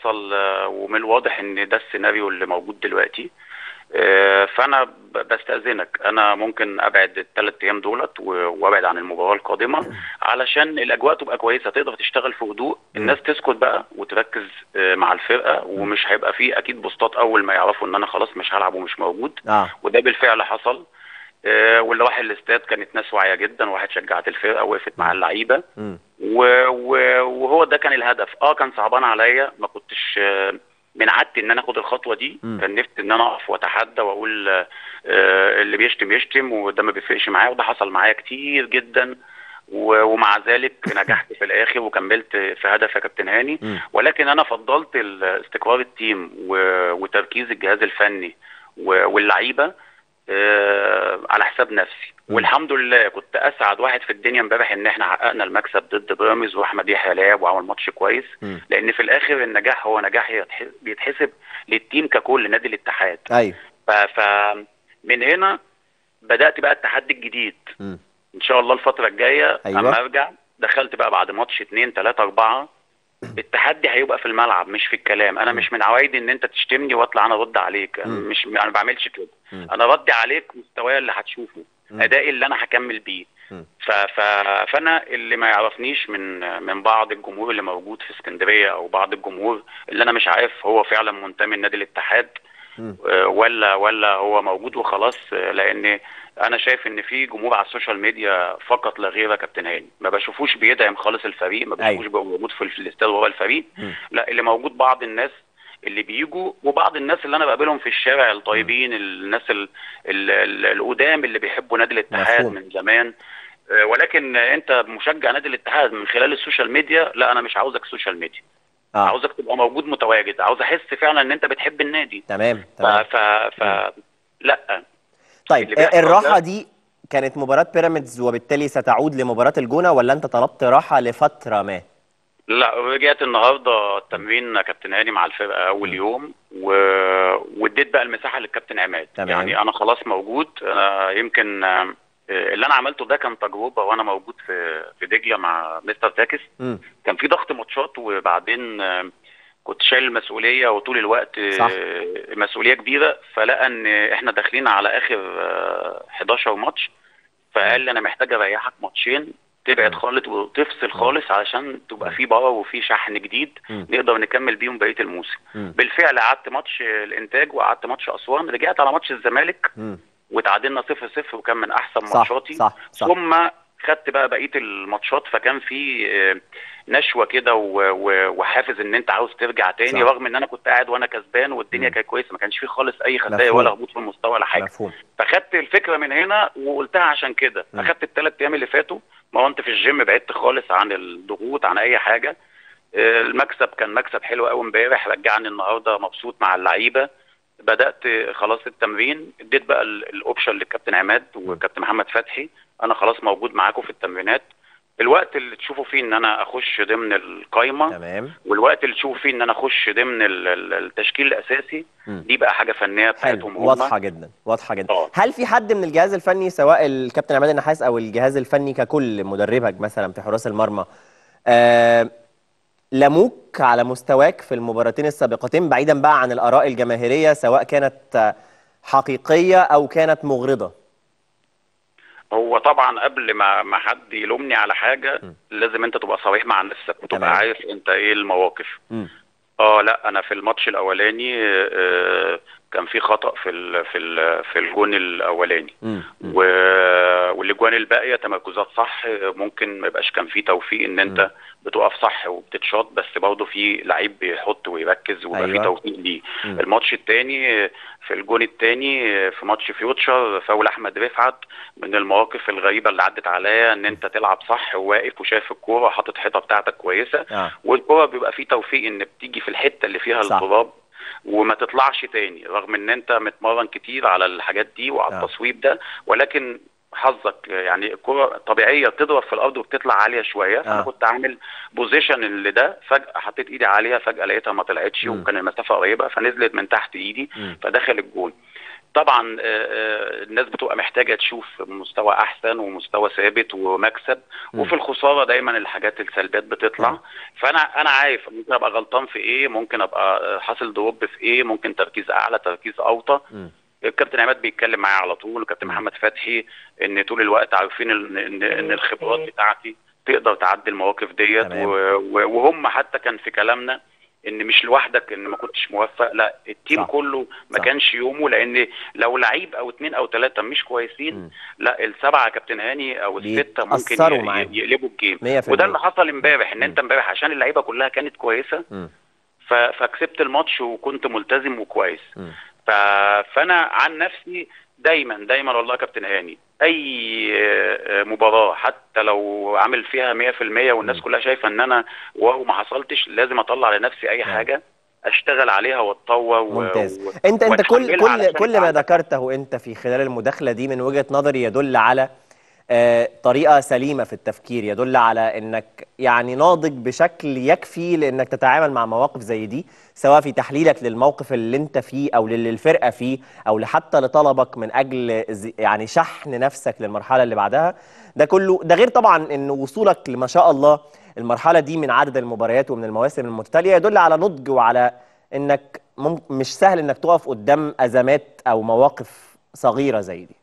هيحصل آه، ومن الواضح ان ده السيناريو اللي موجود دلوقتي آه، فانا ب- بستاذنك انا ممكن ابعد الثلاث ايام دولت و- وابعد عن المباراه القادمه علشان الاجواء تبقى كويسه تقدر تشتغل في هدوء الناس تسكت بقى وتركز آه، مع الفرقه ومش هيبقى فيه اكيد بوستات اول ما يعرفوا ان انا خلاص مش هلعب ومش موجود اه وده بالفعل حصل آه، واللي راح الاستاد كانت ناس واعيه جدا وواحد شجعت الفرقه وقفت مع اللعيبه مم. و- و- وهو ده كان الهدف اه كان صعبان عليا ما كنتش آه، من عادتي ان انا اخد الخطوه دي مم. كان نفسي ان انا اقف واتحدى واقول آه، آه، اللي بيشتم يشتم وده ما بيفرقش معايا وده حصل معايا كتير جدا و- ومع ذلك نجحت في الاخر وكملت في هدف يا كابتن هاني مم. ولكن انا فضلت ال- استقرار التيم و- وتركيز الجهاز الفني و- واللعيبه آه، على حساب نفسي مم. والحمد لله كنت اسعد واحد في الدنيا امبارح ان احنا حققنا المكسب ضد بيراميدز واحمد يحيى لعب وعمل ماتش كويس مم. لان في الاخر النجاح هو نجاح يتح- بيتحسب للتيم ككل نادي الاتحاد ايوه ف- فمن هنا بدات بقى التحدي الجديد مم. ان شاء الله الفتره الجايه أيوة. اما ارجع دخلت بقى بعد ماتش اتنين تلاته اربعه التحدي هيبقى في الملعب مش في الكلام انا مم. مش من عوايدي ان انت تشتمني واطلع انا ارد عليك أنا مم. مش انا ما بعملش كده مم. انا ردي عليك مستواي اللي هتشوفه مم. ادائي اللي انا هكمل بيه مم. ف... ف... فانا اللي ما يعرفنيش من من بعض الجمهور اللي موجود في اسكندريه او بعض الجمهور اللي انا مش عارف هو فعلا منتمي لنادي الاتحاد مم. آه، ولا ولا هو موجود وخلاص آه، لان انا شايف ان في جمهور على السوشيال ميديا فقط لا غير يا كابتن هاني ما بشوفوش بيدعم خالص الفريق ما أيوة. بشوفوش بيبقى موجود في في الاستاد ورا الفريق مم. لا اللي موجود بعض الناس اللي بيجوا وبعض الناس اللي انا بقابلهم في الشارع الطيبين الناس ال- ال- ال- القدام اللي بيحبوا نادي الاتحاد مفهوم. من زمان آه، ولكن انت مشجع نادي الاتحاد من خلال السوشيال ميديا لا انا مش عاوزك سوشيال ميديا اه عاوزك تبقى موجود متواجد عاوز احس فعلا ان انت بتحب النادي تمام ف تمام ف ف لا طيب اللي بيحصل الراحه ده- دي كانت مباراه بيراميدز وبالتالي ستعود لمباراه الجونه ولا انت طلبت راحه لفتره ما لا رجعت النهارده التمرين يا كابتن هاني مع الفرقه اول يوم و... واديت بقى المساحه للكابتن عماد تمام. يعني انا خلاص موجود انا يمكن آه، اللي انا عملته ده كان تجربه وانا موجود في في دجله مع مستر تاكس مم. كان في ضغط ماتشات وبعدين آه، كنت شايل المسؤوليه وطول الوقت آه، صح. مسؤوليه كبيره فلقى ان احنا داخلين على اخر آه، 11 ماتش فقال لي انا محتاج اريحك ماتشين تبعد مم. خالص وتفصل خالص علشان تبقى في باور وفي شحن جديد مم. نقدر نكمل بيهم بقيه الموسم مم. بالفعل قعدت ماتش الانتاج وقعدت ماتش اسوان رجعت على ماتش الزمالك مم. وتعادلنا 0 0 وكان من احسن صح ماتشاتي صح صح ثم خدت بقى بقيه الماتشات فكان في آه، نشوه كده و- و- وحافز ان انت عاوز ترجع تاني صح. رغم ان انا كنت قاعد وانا كسبان والدنيا مم. كانت كويسه ما كانش فيه خالص اي خسائر مفهوم. ولا هبوط في المستوى ولا حاجه مفهوم فخدت الفكره من هنا وقلتها عشان كده مم. اخدت الثلاث ايام اللي فاتوا ما هو انت في الجيم بعدت خالص عن الضغوط عن اي حاجه آه، المكسب كان مكسب حلو قوي امبارح رجعني النهارده مبسوط مع اللعيبه بدات خلاص التمرين اديت بقى ال- الاوبشن للكابتن عماد وكابتن محمد فتحي انا خلاص موجود معاكم في التمرينات الوقت اللي تشوفوا فيه ان انا اخش ضمن القايمه تمام والوقت اللي تشوفوا فيه ان انا اخش ضمن ال- ال- التشكيل الاساسي مم. دي بقى حاجه فنيه حلو بتاعتهم هم واضحه جدا واضحه جدا اه. هل في حد من الجهاز الفني سواء الكابتن عماد النحاس او الجهاز الفني ككل مدربك مثلا في حراس المرمى آه لموك على مستواك في المباراتين السابقتين بعيدا بقى عن الاراء الجماهيريه سواء كانت آه، حقيقيه او كانت مغرضه هو طبعا قبل ما ما حد يلومني على حاجه م. لازم انت تبقى صريح مع نفسك وتبقى تمام. عارف انت ايه المواقف مم. اه لا انا في الماتش الاولاني آه كان في خطا في ال في ال في الجون الاولاني مم. مم. و... والاجوان الباقيه تمركزات صح ممكن ما يبقاش كان في توفيق ان انت مم. بتقف صح وبتتشاط بس برضه في لعيب بيحط ويركز ويبقى أيوة. في توفيق ليه مم. الماتش الثاني في الجون الثاني في ماتش فيوتشر فاول احمد رفعت من المواقف الغريبه اللي عدت عليا ان انت تلعب صح وواقف وشايف الكوره حاطط حيطه بتاعتك كويسه اه والكوره بيبقى فيه توفيق ان بتيجي في الحته اللي فيها صح. التراب وما تطلعش تاني رغم ان انت متمرن كتير على الحاجات دي وعلى آه. التصويب ده ولكن حظك يعني الكرة طبيعية بتضرب في الأرض وبتطلع عالية شوية فأنا آه. كنت عامل بوزيشن اللي ده فجأة حطيت إيدي عليها فجأة لقيتها ما طلعتش مم. وكان المسافة قريبة فنزلت من تحت إيدي مم. فدخل الجول طبعا آه، آه، الناس بتبقى محتاجه تشوف مستوى احسن ومستوى ثابت ومكسب مم. وفي الخساره دايما الحاجات السلبيات بتطلع مم. فانا انا عارف ممكن ابقى غلطان في ايه ممكن ابقى آه، حاصل دروب في ايه ممكن تركيز اعلى تركيز اوطى مم. الكابتن عماد بيتكلم معايا على طول والكابتن مم. محمد فتحي ان طول الوقت عارفين ان ان, إن الخبرات بتاعتي تقدر تعدي المواقف ديت تمام. و- و- وهم حتى كان في كلامنا ان مش لوحدك ان ما كنتش موفق لا التيم صح. كله ما صح. كانش يومه لان لو لعيب او اتنين او تلاته مش كويسين مم. لا السبعه يا كابتن هاني او السته ممكن بيتأثروا ي- معاهم. يقلبوا الجيم 100% وده اللي حصل امبارح ان مم. انت امبارح عشان اللعيبه كلها كانت كويسه مم. ف- فكسبت الماتش وكنت ملتزم وكويس مم. ف... فانا عن نفسي دايما دايما والله يا كابتن هاني اي آه، مباراه حتى لو عامل فيها 100% والناس مم. كلها شايفه ان انا واو ما حصلتش لازم اطلع لنفسي اي نعم. حاجه اشتغل عليها واتطور و... ممتاز و... انت انت كل وأتحملها كل علشان كل يبقى ما عندك ذكرته انت في خلال المداخله دي من وجهه نظري يدل على آه، طريقه سليمه في التفكير يدل على انك يعني ناضج بشكل يكفي لانك تتعامل مع مواقف زي دي سواء في تحليلك للموقف اللي انت فيه او للي الفرقه فيه او حتى لطلبك من اجل ز- يعني شحن نفسك للمرحله اللي بعدها ده كله ده غير طبعا ان وصولك لما شاء الله المرحله دي من عدد المباريات ومن المواسم المتتاليه يدل على نضج وعلى انك مم- مش سهل انك تقف قدام ازمات او مواقف صغيره زي دي